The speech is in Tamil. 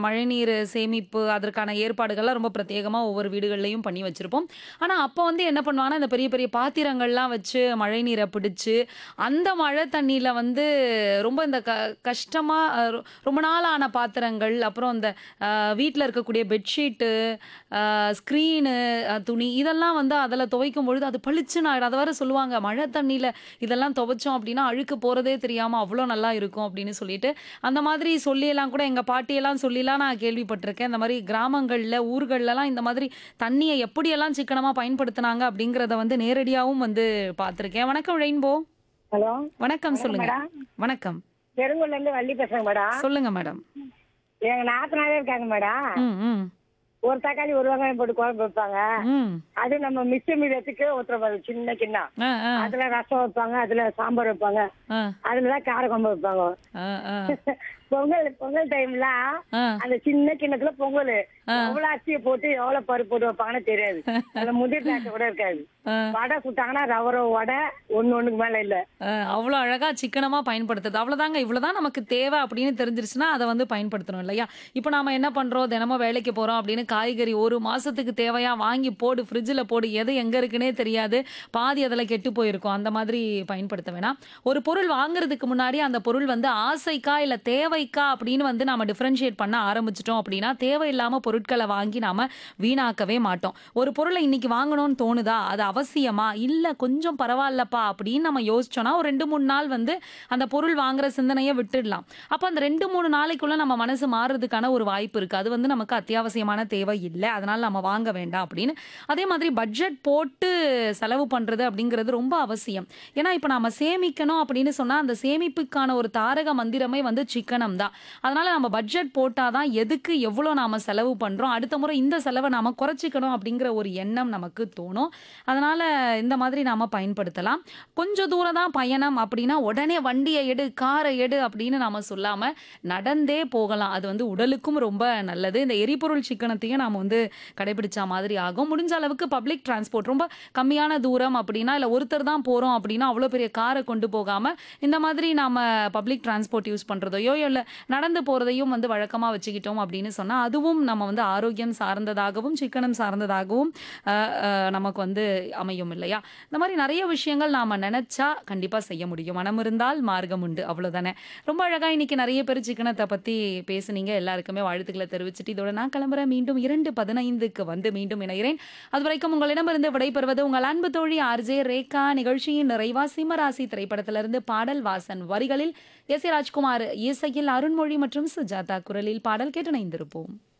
மழைநீர் சேமிப்பு அதற்கான ஏற்பாடுகள்லாம் ரொம்ப பிரத்யேகமா ஒவ்வொரு வீடுகள்லயும் பண்ணி வச்சிருப்போம். ஆனா, அப்ப வந்து என்ன பண்ணுவாங்கன்னா, இந்த பெரிய பெரிய பாத்திரங்கள்லாம் வச்சு மழைநீர பிடிச்சு, அந்த மழை தண்ணீல வந்து ரொம்ப இந்த க கஷ்டமா அ ரொ ரொம்ப நாள் ஆன பாத்திரங்கள், அப்புறம் இந்த அ வீட்ல இருக்கக்கூடிய பெட்ஷீட்டு, அ ஸ்க்ரீனு, அ துணி இதெல்லாம் வந்து அதுல துவைக்கும் பொழுது அது பளிச்சுன்னு ஆயிடும். அத வேற சொல்லுவாங்க, "மழை தண்ணீல இதெல்லாம் துவைச்சோம் அப்டின்னா, அழுக்கு போறதே தெரியாம அவ்ளோ நல்லா இருக்கும்." அப்படின்னு சொல்லிட்டு, அந்த மாதிரி சொல்லியெல்லாம் கூட எங்க பாட்டியெல்லாம் சொல்லிலாம் நான் கேள்விப்பட்டிருக்கேன். இந்த மாரி கிராமங்கள்ல, ஊர்கள்லலாம் இந்த மாதிரி தண்ணிய எப்படியெல்லாம் சிக்கனமா பயன்படுத்துனாங்க அப்படிங்கிறத வந்து நேரடியாவும் வந்து பார்த்துருக்கேன். வணக்கம் ரெயின்போ. ஹலோ வணக்கம் வணக்கம் சொல்லுங்க. மேடம் வணக்கம். பெருங்குள்ள இருந்து வள்ளி பேசுறேங்க மேடம் சொல்லுங்க மேடம். எங்க நாத்தனாரே இருக்காங்க மேடம் ம், ம். ஒரு தக்காளி ஒரு வெங்காயம் போட்டு குழம்பு வைப்பாங்க ம். அது நம்ம மிச்ச மீதத்துக்கு ஊத்துற சின்ன கிண்ணம் ஆ, ஆ, அதுல ரசம் வைப்பாங்க அதுல சாம்பார் வைப்பாங்க ஆ, அதுலதான் கார குழம்பு வைப்பாங்க ஆ, ஆ, பொங்கல் பொங்கல் டைம்ல ஆ. அந்த சின்ன கிண்ணத்துல பொங்கல் எவ்வளவு அரிசியை போட்டு எவ்வளவு பருப்பு போட்டு வைப்பாங்கன்னு தெரியாது அதுல முதிர் திராட்சை கூட இருக்காது ஆ. வடை சுட்டாங்கன்னா ரவர வடை ஒண்ணு ஒண்ணுக்கு மேல இல்ல அ அவ்ளோ அழகா சிக்கனமா பயன்படுத்துது. அவ்வளோதாங்க இவ்வளோதான் நமக்கு தேவை அப்படின்னு தெரிஞ்சிருச்சுன்னா, அத வந்து பயன்படுத்தணும் இல்லையா? இப்ப நாம என்ன பண்றோம், தினமும் வேலைக்கு போறோம் அப்படின்னு காய்கறி 1 மாசத்துக்கு தேவையா வாங்கி போடு, ஃப்ரிட்ஜ்ல போடு, எது எங்க இருக்குன்னே தெரியாது. பாதி அதுல கெட்டு போயிருக்கும். அந்த மாதிரி பயன்படுத்த வேணாம். ஒரு பொருள் வாங்குறதுக்கு முன்னாடி அந்த பொருள் வந்து ஆசைக்கா, இல்ல தேவைக்கா அப்படின்னு வந்து நாம டிஃபரன்ஷியேட் பண்ண ஆரம்பிச்சுட்டோம் அப்படின்னா, தேவையில்லாம பொருட்கள வாங்கி நாம வீணாக்கவே மாட்டோம். ஒரு பொருள இன்னைக்கு வாங்கணும்னு தோணுதா? அது அவசியமா? இல்ல கொஞ்சம் பரவாயில்லப்பா அப்படின்னு நம்ம யோசிச்சோம்னா, ஒரு 2, 3 நாள் வந்து அந்த பொருள் வாங்குற சிந்தனைய விட்டுடலாம். அப்ப அந்த 2, 3 நாளைக்குள்ள நம்ம மனசு மாறுறதுக்கான ஒரு வாய்ப்பு இருக்கு. அது வந்து நமக்கு அத்தியாவசியமான தேவை இல்ல. அதனால நம்ம வாங்க வேண்டாம் அப்படின்னு. அதே மாதிரி பட்ஜெட் போட்டு செலவு பண்றது அப்படிங்கிறது ரொம்ப அவசியம். ஏன்னா, இப்ப நாம சேமிக்கணும் அப்படின்னு சொன்னா, அந்த சேமிப்புக்கான ஒரு தாரக மந்திரமே வந்து சிக்கனம் தான். அதனால நம்ம பட்ஜெட் போட்டா தான் எதுக்கு எவ்வளோ நாம செலவு பண்றோம், அடுத்த முறை இந்த செலவ நாம குறைச்சிக்கணும் அப்படிங்கிற ஒரு எண்ணம் நமக்கு தோணும். அதனால இந்த மாதிரி நாம பயன்படுத்தலாம். கொஞ்சம் தூரம் தான் பயணம் அப்படின்னா, உடனே வண்டிய எடு, கார எடு அப்படின்னு நாம சொல்லாம, நடந்தே போகலாம். அது வந்து உடலுக்கும் ரொம்ப நல்லது. இந்த எரிபொருள் சிக்கனத்தையும் நாம வந்து கடைபிடிச்சா மாதிரி ஆகும். முடிஞ்ச அளவுக்கு பப்ளிக் டிரான்ஸ்போர்ட் ரொம்ப கம்மியான தூரம் அப்படின்னா, இல்ல ஒருத்தர் தான் போறோம் அப்படின்னா, அவ்வளோ பெரிய கார கொண்டு போகாம, இந்த மாதிரி நாம பப்ளிக் டிரான்ஸ்போர்ட் யூஸ் பண்றதையோ, இல்ல நடந்து போறதையும் வந்து வழக்கமா வச்சுக்கிட்டோம் அப்படின்னு சொன்னா, அதுவும் நம்ம வந்து ஆரோக்கியம் சார்ந்ததாகவும், சிக்கனம் சார்ந்ததாகவும் அ அ நமக்கு வந்து அமையும் இல்லையா? இந்த மாரி நெறைய விஷயங்கள் நாம நெனச்சா கண்டிப்பா செய்ய முடியும். மனம் இருந்தால் மார்க்கம் உண்டு. அவ்வளோதானே. ரொம்ப அழகா இன்னைக்கு நெறைய பேர் சிக்கனத்த பத்தி பேசுனீங்க. எல்லாருக்குமே வாழ்த்துக்கள தெரிவிச்சுட்டு, இதோட நான் கிளம்புறேன். மீண்டும் 2:15க்கு வந்து மீண்டும் இணைகிறேன். அதுவரைக்கும் உங்களிடமிருந்து விடைபெறுவது உங்கள் அன்பு தோழி ஆர்.ஜே. ரேகா. நிகழ்ச்சியின் நிறைவா சிம்மராசி திரைப்படத்திலிருந்து பாடல் வாசன் வரிகளில் எஸ். ஏ. ராஜ்குமார் இசையில் அருண்மொழி மற்றும் சுஜாதா குரலில் பாடல் கேட்டு இணைந்திருப்போம்.